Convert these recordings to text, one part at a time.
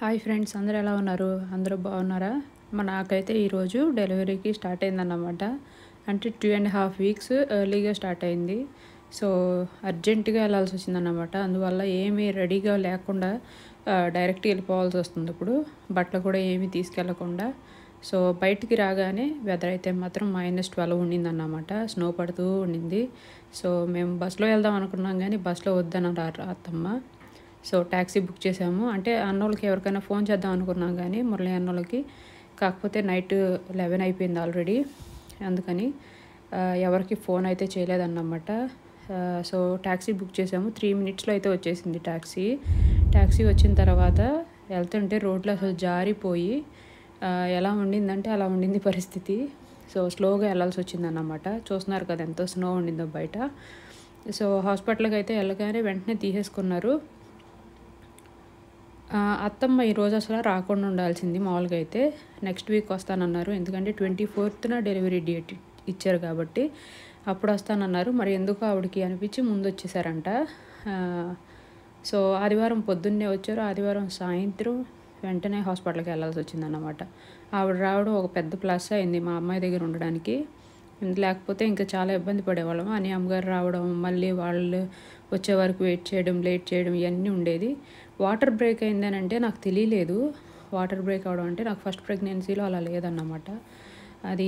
hi friends అందరూ ఎలా ఉన్నారు అందరూ బాగున్నారా మా నాకైతే ఈరోజు డెలివరీకి స్టార్ట్ అయిందన్నమాట అంటే టూ అండ్ హాఫ్ వీక్స్ ఎర్లీగా స్టార్ట్ అయింది సో అర్జెంటుగా వెళ్ళాల్సి వచ్చిందన్నమాట అందువల్ల ఏమీ రెడీగా లేకుండా డైరెక్ట్గా వెళ్ళిపోవాల్సి వస్తుంది ఇప్పుడు బట్టలు కూడా ఏమీ తీసుకెళ్లకుండా సో బయటికి రాగానే వెదర్ అయితే మాత్రం మైనస్ ట్వెల్వ్ ఉండిందన్నమాట స్నో పడుతూ ఉండింది సో మేము బస్సులో వెళ్దాం అనుకున్నాం కానీ బస్సులో వద్దన్నారు అత్తమ్మ సో ట్యాక్సీ బుక్ చేసాము అంటే అన్నోళ్ళకి ఎవరికైనా ఫోన్ చేద్దాం అనుకున్నాం కానీ మురళి అన్నోళ్ళకి కాకపోతే నైట్ లెవెన్ అయిపోయింది ఆల్రెడీ అందుకని ఆ, ఎవరికి ఫోన్ అయితే చేయలేదన్నమాట ఆ, సో ట్యాక్సీ బుక్ చేసాము త్రీ మినిట్స్లో అయితే వచ్చేసింది ట్యాక్సీ ట్యాక్సీ వచ్చిన తర్వాత వెళ్తుంటే రోడ్లో అసలు జారిపోయి ఆ, ఎలా ఉండిందంటే అలా ఉండింది పరిస్థితి సో స్లోగా వెళ్ళాల్సి వచ్చిందన్నమాట చూస్తున్నారు కదా ఎంతో స్నో ఉండిందో బయట సో హాస్పిటల్కి అయితే వెళ్ళగానే వెంటనే తీసేసుకున్నారు ఆ, అత్తమ్మ ఈరోజు అసలు రాకుండా ఉండాల్సింది మామూలుగా అయితే నెక్స్ట్ వీక్ వస్తానన్నారు ఎందుకంటే ట్వంటీ ఫోర్త్న డెలివరీ డేట్ ఇచ్చారు కాబట్టి అప్పుడు వస్తానన్నారు మరి ఎందుకు ఆవిడకి అనిపించి ముందు వచ్చేసారంట ఆ, సో ఆదివారం పొద్దున్నే వచ్చారు ఆదివారం సాయంత్రం వెంటనే హాస్పిటల్కి వెళ్ళాల్సి వచ్చిందన్నమాట ఆవిడ రావడం ఒక పెద్ద ప్లస్ అయింది మా అమ్మాయి దగ్గర ఉండడానికి లేకపోతే ఇంకా చాలా ఇబ్బంది పడేవాళ్ళం అని అమ్మగారు రావడం మళ్ళీ వాళ్ళు వచ్చే వరకు వెయిట్ చేయడం లేట్ చేయడం ఇవన్నీ ఉండేది వాటర్ బ్రేక్ అయిందని అంటే నాకు తెలియలేదు వాటర్ బ్రేక్ అవడం అంటే నాకు ఫస్ట్ ప్రెగ్నెన్సీలో అలా లేదన్నమాట అది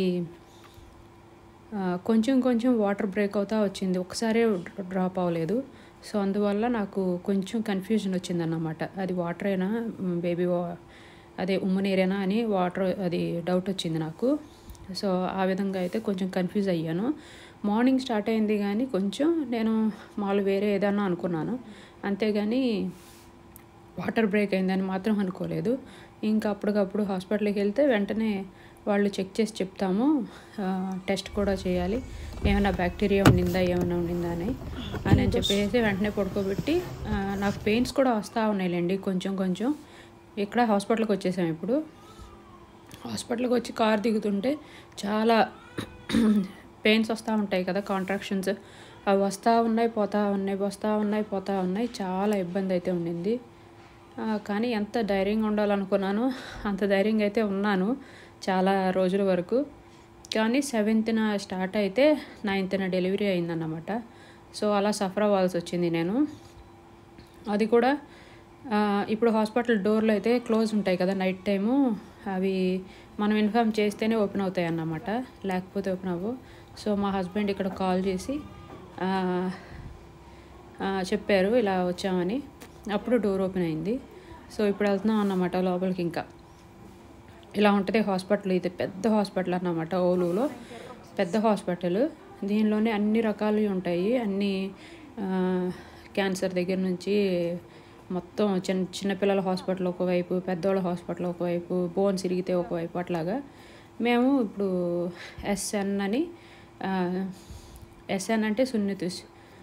ఆ, కొంచెం కొంచెం వాటర్ బ్రేక్ అవుతా వచ్చింది ఒకసారే డ్రాప్ అవ్వలేదు సో అందువల్ల నాకు కొంచెం కన్ఫ్యూజన్ వచ్చిందన్నమాట అది వాటర్ అయినా బేబీ అదే ఉమ్మనీరేనా అని వాటర్ అది డౌట్ వచ్చింది నాకు సో ఆ విధంగా అయితే కొంచెం కన్ఫ్యూజ్ అయ్యాను మార్నింగ్ స్టార్ట్ అయింది కానీ కొంచెం నేను మామూలు వేరే ఏదన్నా అనుకున్నాను అంతేగాని వాటర్ బ్రేక్ అయిందని మాత్రం అనుకోలేదు ఇంకా అప్పటికప్పుడు హాస్పిటల్కి వెళ్తే వెంటనే వాళ్ళు చెక్ చేసి చెప్తాము ఆ, టెస్ట్ కూడా చేయాలి ఏమైనా బ్యాక్టీరియా ఉండిందా ఏమైనా ఉండిందా అని అని అని చెప్పేసి వెంటనే పడుకోబెట్టి ఆ, నాకు పెయిన్స్ కూడా వస్తూ ఉన్నాయిలేండి కొంచెం కొంచెం ఇక్కడ హాస్పిటల్కి వచ్చేసాం ఇప్పుడు హాస్పిటల్కి వచ్చి కార్ దిగుతుంటే చాలా పెయిన్స్ వస్తూ ఉంటాయి కదా కాంట్రాక్షన్స్ అవి వస్తూ ఉన్నాయి పోతా ఉన్నాయి వస్తూ ఉన్నాయి పోతా ఉన్నాయి చాలా ఇబ్బంది అయితే ఉండింది ఆ, కానీ ఎంత ధైర్యంగా ఉండాలనుకున్నానో అంత ధైర్యంగా అయితే ఉన్నాను చాలా రోజుల వరకు కానీ సెవెంత్న స్టార్ట్ అయితే నైన్త్న డెలివరీ అయిందన్నమాట సో అలా సఫర్ అవ్వాల్సి వచ్చింది నేను అది కూడా ఆ, ఇప్పుడు హాస్పిటల్ డోర్లు అయితే క్లోజ్ ఉంటాయి కదా నైట్ టైము అవి మనం ఇన్ఫామ్ చేస్తేనే ఓపెన్ అవుతాయి అన్నమాట లేకపోతే ఓపెన్ అవ్వవు సో మా హస్బెండ్ ఇక్కడ కాల్ చేసి ఆ, ఆ, చెప్పారు ఇలా వచ్చామని అప్పుడు డోర్ ఓపెన్ అయింది సో ఇప్పుడు వెళ్తున్నాం అన్నమాట లోపలికి ఇంకా ఇలా ఉంటుంది హాస్పిటల్ ఇది పెద్ద హాస్పిటల్ అన్నమాట ఓలులో పెద్ద హాస్పిటల్ దీనిలోనే అన్ని రకాలు ఉంటాయి అన్ని ఆ, క్యాన్సర్ దగ్గర నుంచి మొత్తం చిన్న చిన్నపిల్లల హాస్పిటల్ ఒకవైపు పెద్దవాళ్ళ హాస్పిటల్ ఒకవైపు బోన్స్ ఇరిగితే ఒకవైపు అట్లాగా మేము ఇప్పుడు ఎస్ఎన్ అని ఎస్ఎన్ అంటే సున్నితుస్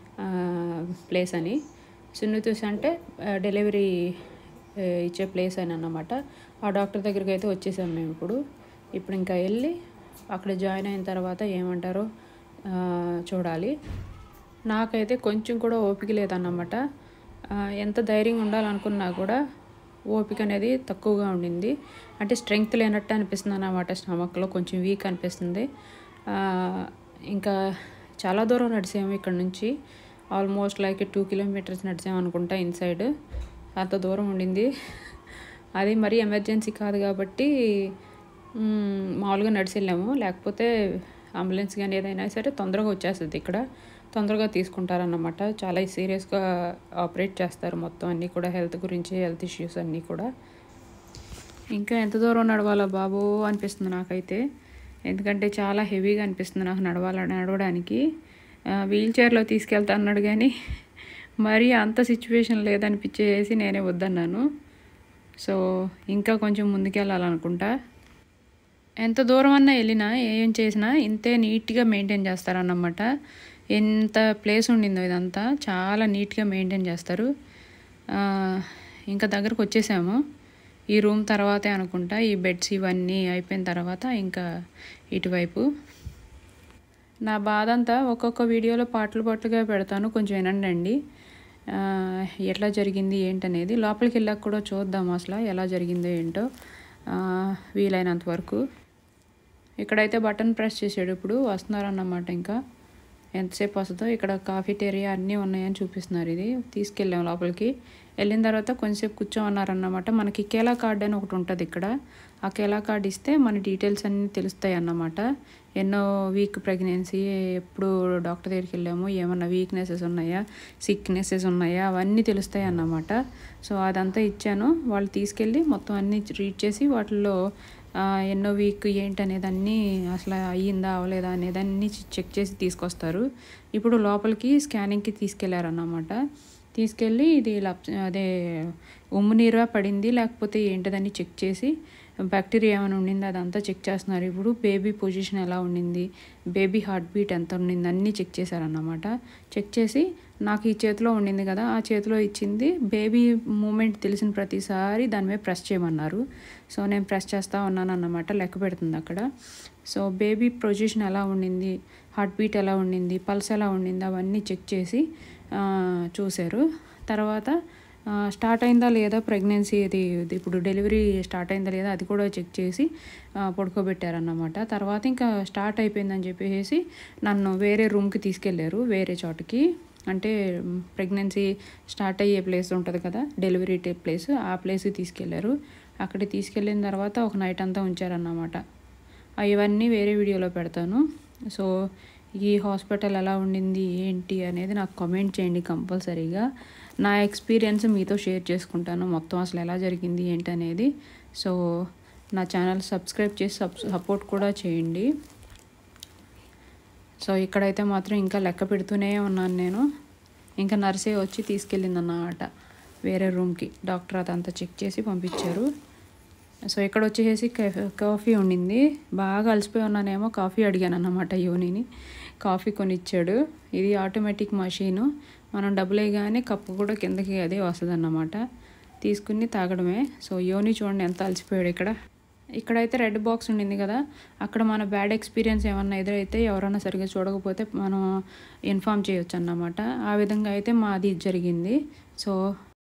ప్లేస్ అని సున్నితుస్ అంటే డెలివరీ ఆ, ఇచ్చే ప్లేస్ అని అన్నమాట ఆ డాక్టర్ దగ్గరికి అయితే వచ్చేసాం మేము ఇప్పుడు ఇప్పుడు ఇంకా వెళ్ళి అక్కడ జాయిన్ అయిన తర్వాత ఏమంటారో ఆ, చూడాలి నాకైతే కొంచెం కూడా ఓపిక లేదన్నమాట ఆ, ఎంత ధైర్యంగా ఉండాలనుకున్నా కూడా ఓపిక అనేది తక్కువగా ఉండింది అంటే స్ట్రెంగ్త్ లేనట్టు అనిపిస్తుంది అన్నమాట స్టమక్లో కొంచెం వీక్ అనిపిస్తుంది ఆ, ఇంకా చాలా దూరం నడిచాము ఇక్కడ నుంచి ఆల్మోస్ట్ లైక్ టూ కిలోమీటర్స్ నడిచాము అనుకుంటా ఇన్సైడ్ అంత దూరం ఉండింది అది మరీ ఎమర్జెన్సీ కాదు కాబట్టి మ్, మామూలుగా నడిచి వెళ్ళాము లేకపోతే అంబులెన్స్ కానీ ఏదైనా సరే తొందరగా వచ్చేస్తుంది ఇక్కడ తొందరగా తీసుకుంటారన్నమాట చాలా సీరియస్గా ఆపరేట్ చేస్తారు మొత్తం అన్నీ కూడా హెల్త్ గురించి హెల్త్ ఇష్యూస్ అన్నీ కూడా ఇంకా ఎంత దూరం నడవాలా బాబు అనిపిస్తుంది నాకైతే ఎందుకంటే చాలా హెవీగా అనిపిస్తుంది నాకు నడవాల నడవడానికి వీల్ చైర్లో తీసుకెళ్తా అన్నాడు కానీ మరీ అంత సిచ్యువేషన్ లేదనిపించేసి నేనే వద్దన్నాను సో ఇంకా కొంచెం ముందుకెళ్ళాలనుకుంటా ఎంత దూరం అన్నా వెళ్ళినా ఏం చేసినా ఇంతే నీట్గా మెయింటైన్ చేస్తారన్నమాట ఎంత ప్లేస్ ఉండిందో ఇదంతా చాలా నీట్గా మెయింటైన్ చేస్తారు ఆ, ఇంకా దగ్గరకు వచ్చేసాము ఈ రూమ్ తర్వాతే అనుకుంటా ఈ బెడ్స్ ఇవన్నీ అయిపోయిన తర్వాత ఇంకా ఇటువైపు నా బాధ అంతా ఒక్కొక్క వీడియోలో పాటలు పాటలుగా పెడతాను కొంచెం వినండి ఆ, ఎట్లా జరిగింది ఏంటనేది లోపలికి వెళ్ళాక కూడా చూద్దాం అసలు ఎలా జరిగిందో ఏంటో ఆ, వీలైనంత వరకు ఇక్కడైతే బటన్ ప్రెస్ చేసాడు ఇప్పుడు వస్తున్నారన్నమాట ఇంకా ఎంతసేపు వస్తుందో ఇక్కడ కాఫీటేరియా అన్నీ ఉన్నాయని చూపిస్తున్నారు ఇది తీసుకెళ్ళాం లోపలికి వెళ్ళిన తర్వాత కొంచెంసేపు కూర్చోమన్నారన్నమాట మనకి కేలా కార్డ్ అని ఒకటి ఉంటుంది ఇక్కడ ఆ కేలా కార్డ్ ఇస్తే మన డీటెయిల్స్ అన్నీ తెలుస్తాయి అన్నమాట ఎన్నో వీక్ ప్రెగ్నెన్సీ ఎప్పుడు డాక్టర్ దగ్గరికి వెళ్ళాము ఏమన్నా వీక్నెసెస్ ఉన్నాయా సిక్నెసెస్ ఉన్నాయా అవన్నీ తెలుస్తాయి అన్నమాట సో అదంతా ఇచ్చాను వాళ్ళు తీసుకెళ్ళి మొత్తం అన్నీ రీడ్ చేసి వాటిల్లో ఆ, ఎన్నో వీక్ ఏంటి అనేదాన్ని అసలు అయ్యిందా అవ్వలేదా అనేదాన్ని చెక్ చేసి తీసుకొస్తారు ఇప్పుడు లోపలికి స్కానింగ్కి తీసుకెళ్లారన్నమాట తీసుకెళ్ళి ఇది లప్ అదే ఉమ్ము నీరా పడింది లేకపోతే ఏంటిదని చెక్ చేసి బ్యాక్టీరియా ఏమైనా ఉండింది అదంతా చెక్ చేస్తున్నారు ఇప్పుడు బేబీ పొజిషన్ ఎలా ఉండింది బేబీ హార్ట్ బీట్ ఎంత ఉండింది అన్నీ చెక్ చేశారన్నమాట చెక్ చేసి నాకు ఈ చేతిలో ఉండింది కదా ఆ చేతిలో ఇచ్చింది బేబీ మూమెంట్ తెలిసిన ప్రతిసారి దాని మీద ప్రెస్ చేయమన్నారు సో నేను ప్రెస్ చేస్తూ ఉన్నాను అన్నమాట లెక్క పెడుతుంది అక్కడ సో బేబీ పొజిషన్ ఎలా ఉండింది హార్ట్ బీట్ ఎలా ఉండింది పల్స్ ఎలా ఉండింది అవన్నీ చెక్ చేసి ఆ, చూశారు తర్వాత ఆ, స్టార్ట్ అయిందా లేదా ప్రెగ్నెన్సీ ఇది ఇది ఇప్పుడు డెలివరీ స్టార్ట్ అయిందా లేదా అది కూడా చెక్ చేసి ఆ, పడుకోబెట్టారన్నమాట తర్వాత ఇంకా స్టార్ట్ అయిపోయిందని చెప్పేసి నన్ను వేరే రూమ్కి తీసుకెళ్ళారు వేరే చోటకి అంటే ప్రెగ్నెన్సీ స్టార్ట్ అయ్యే ప్లేస్ ఉంటుంది కదా డెలివరీ ప్లేస్ ఆ ప్లేస్కి తీసుకెళ్ళారు అక్కడికి తీసుకెళ్ళిన తర్వాత ఒక నైట్ అంతా ఉంచారన్నమాట ఆ, ఇవన్నీ వేరే వీడియోలో పెడతాను సో ఈ హాస్పిటల్ ఎలా ఉండింది ఏంటి అనేది నాకు కామెంట్ చేయండి కంపల్సరీగా నా ఎక్స్పీరియన్స్ మీతో షేర్ చేసుకుంటాను మొత్తం అసలు ఎలా జరిగింది ఏంటి అనేది సో నా ఛానల్ సబ్స్క్రైబ్ చేసి సబ్ సపోర్ట్ కూడా చేయండి సో ఇక్కడైతే మాత్రం ఇంకా లెక్క పెడుతూనే ఉన్నాను నేను ఇంకా నర్సే వచ్చి తీసుకెళ్ళింది అన్నమాట వేరే రూమ్కి డాక్టర్ అదంతా చెక్ చేసి పంపించారు సో ఇక్కడ వచ్చేసి కా- కాఫీ ఉండింది బాగా అలసిపోయి ఉన్నానేమో కాఫీ అడిగాను అన్నమాట యోనిని కాఫీ కొనిచ్చాడు ఇది ఆటోమేటిక్ మషీను మనం డబ్బులు వేయగానే కప్పు కూడా కిందకి అదే వస్తుంది అన్నమాట తీసుకుని తాగడమే సో యోని చూడండి ఎంత అలసిపోయాడు ఇక్కడ ఇక్కడైతే రెడ్ బాక్స్ ఉండింది కదా అక్కడ మన బ్యాడ్ ఎక్స్పీరియన్స్ ఏమన్నా ఎదురైతే ఎవరైనా సరిగ్గా చూడకపోతే మనం ఇన్ఫామ్ చేయొచ్చు అన్నమాట ఆ విధంగా అయితే మాది జరిగింది సో